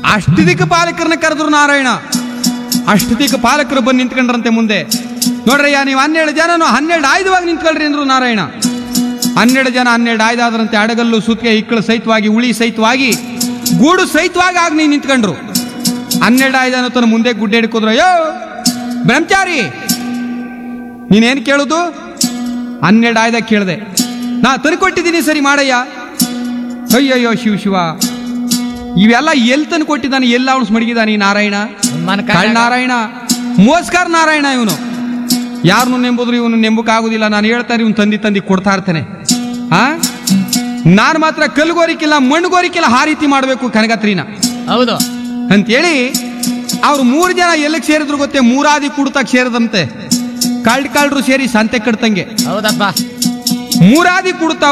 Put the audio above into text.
ಅಷ್ಟದಿಕ್ಕ ಪಾಲಕರನ್ನ ಕರೆದ್ರು ನಾರಾಯಣ ಅಷ್ಟದಿಕ್ಕ ಪಾಲಕರು ಬಂದು ನಿಂತ್ಕೊಂಡ್ರಂತೆ ಮುಂದೆ ನೋಡ್ರಯ್ಯ ನೀವು ಹನ್ನೆರಡು ಜನನು ಹನ್ನೆರಡು ಆಯ್ದವಾಗಿ ನಿಂತ್ಕೊಳ್ರಿ ಅಂದ್ರು ನಾರಾಯಣ ಹನ್ನೆರಡು ಜನ ಹನ್ನೆರಡು ಆಯ್ದಾದ್ರಂತೆ ಅಡಗಲ್ಲು ಸುತ್ತಿಗೆ ಇಕ್ಕಳು ಸಹಿತವಾಗಿ ಉಳಿ ಸಹಿತವಾಗಿ ಗೂಡು ಸಹಿತವಾಗಿ ಆಗ ನೀವು ನಿಂತ್ಕೊಂಡ್ರು ಹನ್ನೆರಡು ಆಯ್ದ ತನ್ನ ಮುಂದೆ ಗುಡ್ಡೆ ಹಿಡ್ಕೋದ್ರು ಅಯ್ಯೋ ಬ್ರಹ್ಮಚಾರಿ ನೀನೇನು ಕೇಳುದು ಹನ್ನೆರಡು ಆಯ್ದ ಕೇಳಿದೆ ನಾ ತಂದ್ಕೊಟ್ಟಿದ್ದೀನಿ ಸರಿ ಮಾಡಯ್ಯ ಅಯ್ಯಯ್ಯೋ ಶಿವ ಶಿವ ಇವೆಲ್ಲ ಎಲ್ಲಿ ತಂದು ಕೊಟ್ಟಿದ್ದಾನೆ ಎಲ್ಲ ಅವನು ಮಡಗಿದ್ದಾನೆ ಈ ನಾರಾಯಣ ಮನ ಕಳ್ ನಾರಾಯಣ ಮೋಸ್ಕರ ನಾರಾಯಣ ಇವನು ಯಾರನ್ನು ನೆಂಬುದ್ರು ಇವನು ನೆಂಬಕ್ಕಾಗುದಿಲ್ಲ ನಾನು ಹೇಳ್ತಾರೆ ಇವನು ತಂದಿ ತಂದಿ ಕೊಡ್ತಾ ಇರ್ತೇನೆ ಆ ನಾನು ಮಾತ್ರ ಕಲ್ಗೋರಿಕಿಲ್ಲ ಮಣ್ಣುಗೋರಿಕಿಲ್ಲ ಆ ರೀತಿ ಮಾಡಬೇಕು ಕನಗತ್ರಿನ ಹೌದು ಅಂತೇಳಿ ಅವ್ರು ಮೂರು ಜನ ಎಲ್ಲಿಗೆ ಸೇರಿದ್ರು ಗೊತ್ತೇ ಮೂರಾದಿ ಕುಡ್ತಕ್ಕೆ ಸೇರಿದಂತೆ ಕಳ್ಳ ಕಳ್ಳರು ಸೇರಿ ಸಂತೆ ಕಟ್ತಂಗೆ ಹೌದಪ್ಪ ಮೂರಾದಿ ಕುಡ್ತ